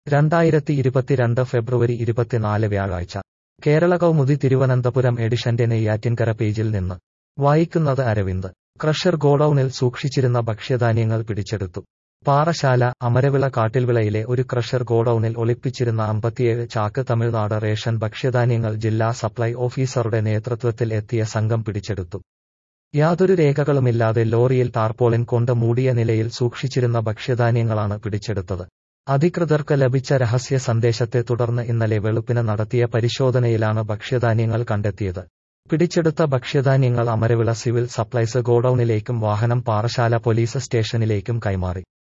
രണ്ടായിരത്തി ഇരുപത്തിരണ്ട് ഫെബ്രുവരി ഇരുപത്തിനാല് വ്യാഴാഴ്ച കേരള കൗമുദി തിരുവനന്തപുരം എഡിഷന്റെ നെയ്യാറ്റിൻകര പേജിൽ നിന്ന് വായിക്കുന്നത് അരവിന്ദ് ക്രഷർ ഗോഡൌണിൽ സൂക്ഷിച്ചിരുന്ന ഭക്ഷ്യധാന്യങ്ങൾ പിടിച്ചെടുത്തു പാറശാല അമരവിള കാട്ടിൽവിളയിലെ ഒരു ക്രഷർ ഗോഡൌണിൽ ഒളിപ്പിച്ചിരുന്ന അമ്പത്തിയേഴ് ചാക്ക് തമിഴ്നാട് റേഷൻ ഭക്ഷ്യധാന്യങ്ങൾ ജില്ലാ സപ്ലൈ ഓഫീസറുടെ നേതൃത്വത്തിൽ എത്തിയ സംഘം പിടിച്ചെടുത്തു യാതൊരു രേഖകളുമില്ലാതെ ലോറിയിൽ ടാർപോളിൻ കൊണ്ട് മൂടിയ നിലയിൽ സൂക്ഷിച്ചിരുന്ന ഭക്ഷ്യധാന്യങ്ങളാണ് പിടിച്ചെടുത്തത് അധികൃതർക്ക് ലഭിച്ച രഹസ്യ സന്ദേശത്തെ തുടർന്ന് ഇന്നലെ വെളുപ്പിന് നടത്തിയ പരിശോധനയിലാണ് ഭക്ഷ്യധാന്യങ്ങൾ കണ്ടെത്തിയത് പിടിച്ചെടുത്ത ഭക്ഷ്യധാന്യങ്ങൾ അമരവിള സിവിൽ സപ്ലൈസ് ഗോഡൌണിലേക്കും വാഹനം പാറശാല പോലീസ് സ്റ്റേഷനിലേക്കും കൈമാറി